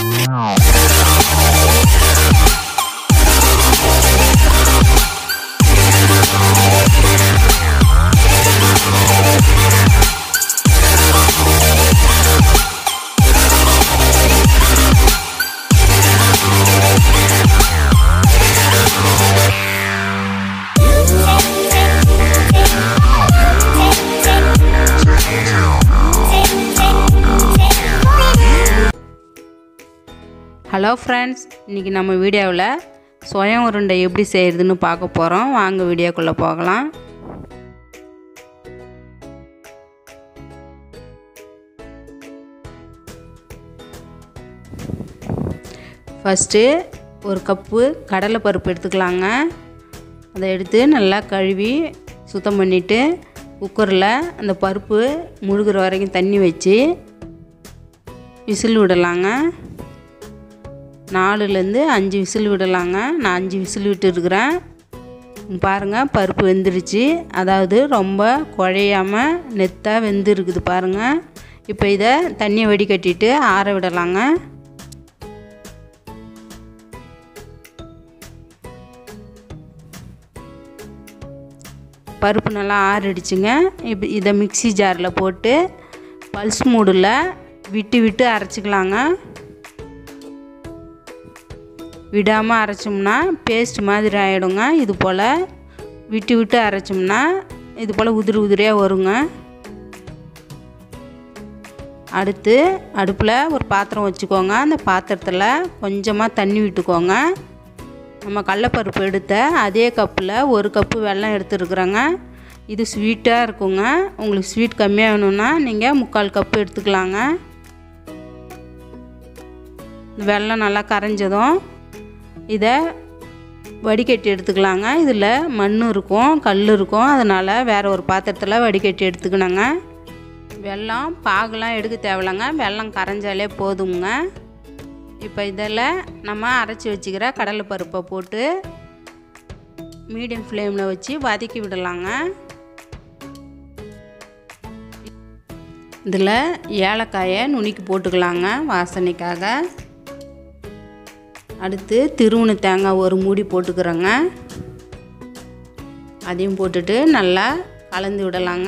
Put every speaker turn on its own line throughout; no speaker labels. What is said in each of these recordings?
hello friends இன்றைக்கி நம்ம வீடியோவில் சுயம் உருண்டை எப்படி செய்கிறதுன்னு பார்க்க போகிறோம் வாங்க வீடியோக்குள்ளே போகலாம் ஃபஸ்ட்டு ஒரு கப்பு கடலைப்பருப்பு எடுத்துக்கலாங்க அதை எடுத்து நல்லா கழுவி சுத்தம் பண்ணிவிட்டு குக்கரில் அந்த பருப்பு முழுகிற வரைக்கும் தண்ணி வச்சு விசில் விடலாங்க நாலுலேருந்து அஞ்சு விசில் விடலாங்க நான் அஞ்சு விசில் விட்டுருக்குறேன் பாருங்கள் பருப்பு வெந்துருச்சு அதாவது ரொம்ப குழையாமல் நெத்தாக வெந்துருக்குது பாருங்கள் இப்போ இதை தண்ணியை வடிகட்டிட்டு ஆற விடலாங்க பருப்பு நல்லா ஆறிடுச்சுங்க இப்போ இதை மிக்சி ஜாரில் போட்டு பல்ஸ் மூடில் விட்டு விட்டு அரைச்சிக்கலாங்க விடாமல் அரைச்சோம்னா பேஸ்ட் மாதிரி ஆகிடுங்க இது போல் விட்டு விட்டு அரைச்சோம்னா இது போல் உதிரி உதிரியாக வருங்க அடுத்து அடுப்பில் ஒரு பாத்திரம் வச்சுக்கோங்க அந்த பாத்திரத்தில் கொஞ்சமாக தண்ணி விட்டுக்கோங்க நம்ம கடலப்பருப்பு எடுத்த அதே கப்பில் ஒரு கப்பு வெல்லம் எடுத்துருக்குறோங்க இது ஸ்வீட்டாக இருக்குங்க உங்களுக்கு ஸ்வீட் கம்மியாக வேணும்னா நீங்கள் முக்கால் கப்பு எடுத்துக்கலாங்க வெல்லம் நல்லா கரைஞ்சதும் இதை வடிகட்டி எடுத்துக்கலாங்க இதில் மண் இருக்கும் கல் இருக்கும் அதனால் வேறு ஒரு பாத்திரத்தில் வடிகட்டி எடுத்துக்கணுங்க வெல்லம் பாகுலாம் எடுக்க தேவையில்லைங்க வெல்லம் கரைஞ்சாலே போதுங்க இப்போ இதில் நம்ம அரைச்சி வச்சுக்கிற கடலைப்பருப்பை போட்டு மீடியம் ஃப்ளேமில் வச்சு வதக்கி விடலாங்க இதில் ஏலக்காயை நுணுக்கி போட்டுக்கலாங்க வாசனைக்காக அடுத்து திருவுணு தேங்காய் ஒரு மூடி போட்டுக்கிறோங்க அதையும் போட்டுட்டு நல்லா கலந்து விடலாங்க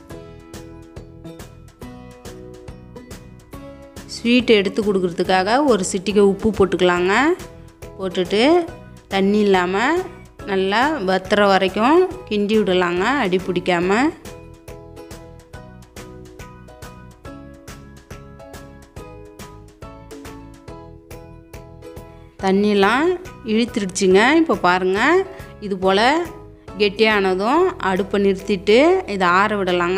ஸ்வீட் எடுத்து கொடுக்குறதுக்காக ஒரு சிட்டிகை உப்பு போட்டுக்கலாங்க போட்டுட்டு தண்ணி இல்லாமல் நல்லா வத்துற வரைக்கும் கிண்டி விடலாங்க அடி பிடிக்காமல் தண்ணியெலாம் இழுத்துருச்சுங்க இப்போ பாருங்கள் இது போல் கெட்டியானதும் அடுப்பை நிறுத்திட்டு இதை ஆற விடலாங்க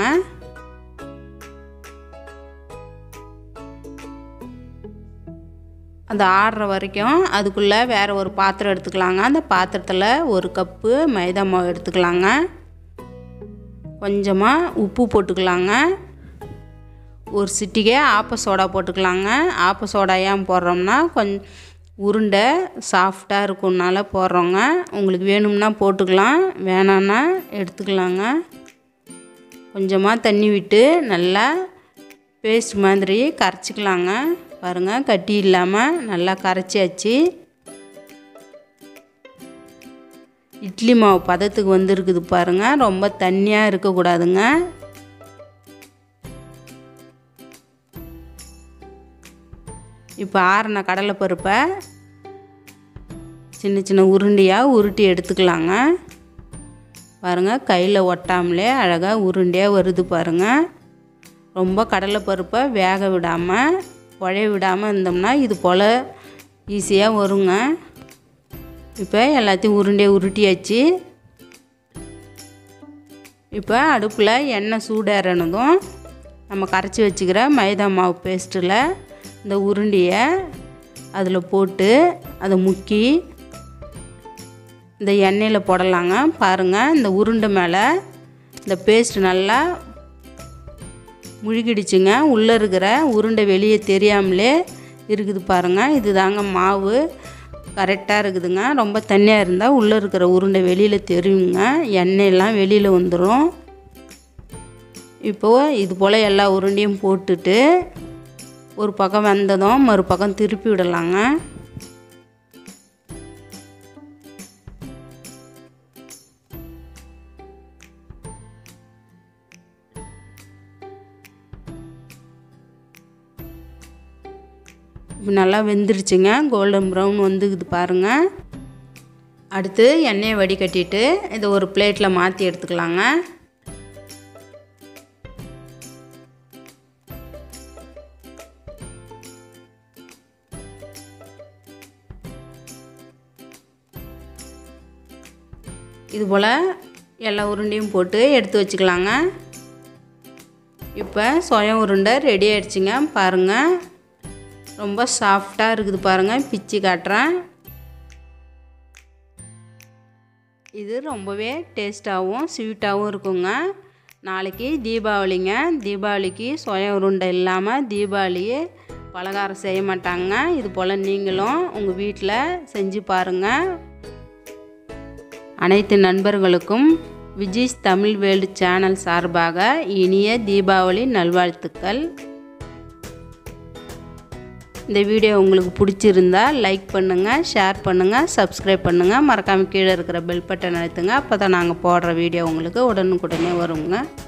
அந்த ஆடுற வரைக்கும் அதுக்குள்ளே வேறு ஒரு பாத்திரம் எடுத்துக்கலாங்க அந்த பாத்திரத்தில் ஒரு கப்பு மைதா மாவு எடுத்துக்கலாங்க கொஞ்சமாக உப்பு போட்டுக்கலாங்க ஒரு சிட்டிகை ஆப்ப சோடா போட்டுக்கலாங்க ஆப்ப சோடா ஏன் போடுறோம்னா கொஞ்சம் உருண்டை சாஃப்டாக இருக்கும்னால போடுறோங்க உங்களுக்கு வேணும்னா போட்டுக்கலாம் வேணான்னா எடுத்துக்கலாங்க கொஞ்சமாக தண்ணி விட்டு நல்லா பேஸ்ட் மாதிரி கரைச்சிக்கலாங்க பாருங்கள் கட்டி இல்லாமல் நல்லா கரைச்சியாச்சு இட்லி மாவு பதத்துக்கு வந்துருக்குது பாருங்கள் ரொம்ப தண்ணியாக இருக்கக்கூடாதுங்க இப்போ ஆறின கடலைப்பருப்பை சின்ன சின்ன உருண்டையாக உருட்டி எடுத்துக்கலாங்க பாருங்கள் கையில் ஒட்டாமலே அழகாக உருண்டையாக வருது பாருங்கள் ரொம்ப கடலைப்பருப்பை வேக விடாமல் குழைய விடாமல் இருந்தோம்னா இது போல் ஈஸியாக வருங்க இப்போ எல்லாத்தையும் உருண்டையை உருட்டியாச்சு இப்போ அடுப்பில் எண்ணெய் சூடேறினதும் நம்ம கரைச்சி வச்சுக்கிற மைதா மாவு பேஸ்ட்டில் இந்த உருண்டையை அதில் போட்டு அதை முக்கி இந்த எண்ணெயில் போடலாங்க பாருங்கள் இந்த உருண்டை மேலே இந்த பேஸ்ட் நல்லா முழுகிடுச்சுங்க உள்ளே இருக்கிற உருண்டை வெளியே தெரியாமலே இருக்குது பாருங்கள் இது தாங்க மாவு கரெக்டாக இருக்குதுங்க ரொம்ப தண்ணியாக இருந்தால் உள்ளே இருக்கிற உருண்டை வெளியில் தெரியுங்க எண்ணெயெல்லாம் வெளியில் வந்துடும் இப்போது இது போல் எல்லா உருண்டையும் போட்டுட்டு ஒரு பக்கம் வெந்ததும் மறுபக்கம் திருப்பி விடலாங்க இப்போ நல்லா வெந்துருச்சுங்க கோல்டன் ப்ரௌன் வந்துக்குது பாருங்கள் அடுத்து எண்ணெயை வடிகட்டிட்டு இதை ஒரு பிளேட்டில் மாற்றி எடுத்துக்கலாங்க இது போல் எல்லா உருண்டையும் போட்டு எடுத்து வச்சுக்கலாங்க இப்போ சொய உருண்டை ரெடி ஆயிடுச்சுங்க பாருங்கள் ரொம்ப சாஃப்டாக இருக்குது பாருங்கள் பிச்சு காட்டுறேன் இது ரொம்பவே டேஸ்ட்டாகவும் ஸ்வீட்டாகவும் இருக்குங்க நாளைக்கு தீபாவளிங்க தீபாவளிக்கு சொய உருண்டை இல்லாமல் தீபாவளியே பலகாரம் செய்ய மாட்டாங்க இது போல் நீங்களும் உங்கள் வீட்டில் செஞ்சு பாருங்கள் அனைத்து நண்பர்களுக்கும் விஜய்ஸ் தமிழ் வேர்ல்டு சேனல் சார்பாக இனிய தீபாவளி நல்வாழ்த்துக்கள் இந்த வீடியோ உங்களுக்கு பிடிச்சிருந்தா லைக் பண்ணுங்கள் ஷேர் பண்ணுங்கள் சப்ஸ்கிரைப் பண்ணுங்கள் மறக்காமல் கீழே இருக்கிற பெல் பட்டன் அழுத்துங்க அப்போ தான் நாங்கள் போடுற வீடியோ உங்களுக்கு உடனுக்குடனே வருங்க